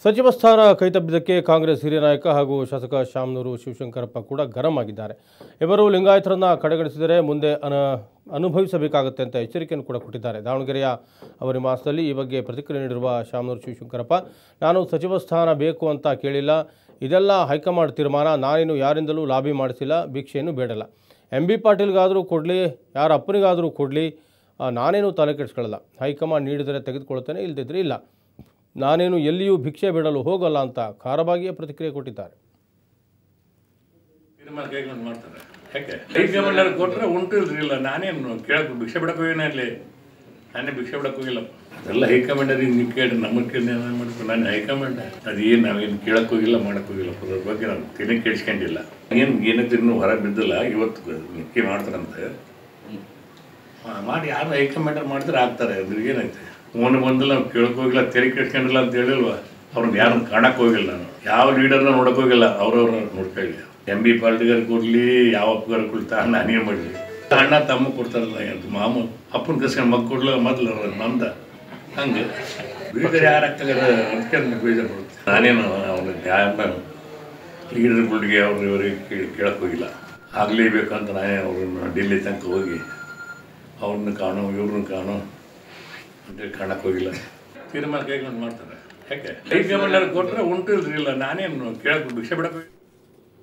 ಸಚಿವ ಸ್ಥಾನ ಕೈತಬ್ಬಿದ್ದಕ್ಕೆ ಕಾಂಗ್ರೆಸ್ ಹಿರಿಯ ನಾಯಕ ಹಾಗೂ ಶಾಸಕ ಶಾಮನೂರು ಶಿವಶಂಕರಪ್ಪ ಕೂಡ ಗರಂ ಆಗಿದ್ದಾರೆ ಇವರು ಲಿಂಗಾಯತರನ್ನ ಕಡೆಗಣಿಸಿದರೆ ಮುಂದೆ ಅನ ಅನುಭವಿಸಬೇಕಾಗುತ್ತೆ ಅಂತ ಎಚ್ಚರಿಕೆಯನ್ನು ಕೂಡ ಕೊಟ್ಟಿದ್ದಾರೆ ದಾವಣಗೆರೆಯ ಅವರ ನಿವಾಸದಲ್ಲಿ ಈ ಬಗ್ಗೆ ಪ್ರತಿಕ್ರಿಯೆ ನೀಡಿರುವ ಶಾಮನೂರು ಶಿವಶಂಕರಪ್ಪ ನಾನು ಸಚಿವ ಸ್ಥಾನ ಬೇಕು ಅಂತ ಕೇಳಿಲ್ಲ ಇದೆಲ್ಲ ಹೈಕಮಾಂಡ್ ತೀರ್ಮಾನ ನಾನೇನು ಯಾರಿಂದಲೂ ಲಾಬಿ ಮಾಡಿಸಿಲ್ಲ ಭಿಕ್ಷೆಯನ್ನು ಬೇಡಲ್ಲ ಎಂ ಬಿ ಪಾಟೀಲ್ಗಾದರೂ ಕೊಡಲಿ ಯಾರ ಅಪ್ಪನಿಗಾದರೂ ಕೊಡಲಿ ನಾನೇನು ತಲೆ ಕೆಡಿಸ್ಕೊಳ್ಳಲ್ಲ ಹೈಕಮಾಂಡ್ ನೀಡಿದರೆ ತೆಗೆದುಕೊಳ್ತೇನೆ ಇಲ್ಲದಿದ್ದರೆ ಇಲ್ಲ ನಾನೇನು ಎಲ್ಲಿಯೂ ಭಿಕ್ಷೆ ಬಿಡಲು ಹೋಗಲ್ಲ ಅಂತ ಖಾರವಾಗಿಯೇ ಪ್ರತಿಕ್ರಿಯೆ ಕೊಟ್ಟಿದ್ದಾರೆ ತೀರ್ಮಾನ ಕೈಗೊಂಡು ಮಾಡ್ತಾರೆ ಯಾಕೆ ಹೈಕಮಾಂಡ್ ಕೊಟ್ಟರೆ ಉಂಟು ಇಲ್ರಿಲ್ಲ ನಾನೇನು ಕೇಳಕ್ಕೆ ಭಿಕ್ಷೆ ಬಿಡಕ್ಕೆ ಹೋಗಿನ ಇಲ್ಲಿ ನಾನೇ ಭಿಕ್ಷೆ ಬಿಡಕ್ಕೆ ಹೋಗಿಲ್ಲ ಅದೆಲ್ಲ ಹೈಕಮಾಂಡ್ ನೀವು ಕೇಳಿ ನಮ್ಮ ಕೇಳಿ ನಾನು ಮಾಡ್ಬೇಕು ನಾನು ಹೈಕಮಾಂಡ್ ಅದೇನು ನಾವೇನು ಕೇಳಕ್ಕೆ ಹೋಗಿಲ್ಲ ಮಾಡಕ್ಕೆ ಹೋಗಿಲ್ಲ ಅದ್ರ ಬಗ್ಗೆ ನಾನು ತಿನ್ನ ಕೇಳಿಸ್ಕೊಂಡಿಲ್ಲ ಏನು ಏನಕ್ಕೆ ಇನ್ನೂ ಹೊರ ಬಿದ್ದಿಲ್ಲ ಇವತ್ತು ನಿಕ್ಕಿ ಮಾಡ್ತಾರಂತೆ ಮಾ- ಮಾಡಿ ಯಾರು ಹೈಕಮಾಂಡ್ ಮಾಡಿದ್ರೆ ಆಗ್ತಾರೆ ಅದ್ರಿಗೆ ಏನೈತೆ ಫೋನ್ ಬಂದಿಲ್ಲ ನಾವು ಕೇಳಕ್ ಹೋಗಿಲ್ಲ ತೆರೆ ಕೆಡ್ಸ್ಕೊಂಡಿಲ್ಲ ಅಂತ ಹೇಳಿಲ್ವಾ ಅವ್ರನ್ನ ಯಾರನ್ನ ಕಾಣಕ್ ಹೋಗಿಲ್ಲ ನಾನು ಯಾವ ಲೀಡರ್ನ ನೋಡಕ್ ಹೋಗಿಲ್ಲ ಅವ್ರವ್ರ ನೋಡ್ಕೊಳ್ಳಿ ಎಂ ಬಿ ಪಾರ್ಟಿಗಾರ್ ಕೊಡ್ಲಿ ಯಾವ ಅಪ್ಪಗಾರ ಕೊಡ್ತಾ ನಾನೇ ಮಾಡಲಿ ಅಣ್ಣ ತಮ್ಮ ಕೊಡ್ತಾರಲ್ಲ ಅದು ಮಾಮೂಲು ಅಪ್ಪನ ಕಸ್ಕೊಂಡು ಮಗ್ ಕೊಡ್ಲ ಮೊದಲು ನಮ್ದ ಹಂಗೆ ಬೀಜರ್ ಯಾರು ಆಗ್ತಾರೆ ಅದಕ್ಕೆ ಬೀಜರ್ ಬರುತ್ತೆ ನಾನೇನು ಅವ್ರ ಯಾವ ಲೀಡರ್ಗಳಿಗೆ ಅವ್ರು ಇವರಿಗೆ ಕೇಳಿ ಕೇಳಕ್ ಹೋಗಿಲ್ಲ ಆಗಲೇಬೇಕಂತ ನಾನೇ ಅವ್ರನ್ನ ಡೆಲ್ಲಿ ತನಕ ಹೋಗಿ ಅವ್ರನ್ನ ಕಾಣೋ ಇವ್ರನ್ನ ಕಾಣೋ ಅಂತೇಳಿ ಕಾಣಕ್ಕೆ ಹೋಗಿಲ್ಲ ತೀರ್ಮಾನ ಕೈಗೊಂಡು ಮಾಡ್ತಾರೆ ಯಾಕೆ ಹೈಕಮಾಂಡ್ ಕೊಟ್ಟರೆ ಉಂಟು ಇಲ್ರಿ ಇಲ್ಲ ನಾನೇನು ಕೇಳಕ್ಕೆ ಭಿಕ್ಷೆ ಬಿಡಕ್ಕೆ ಹೋಗಿ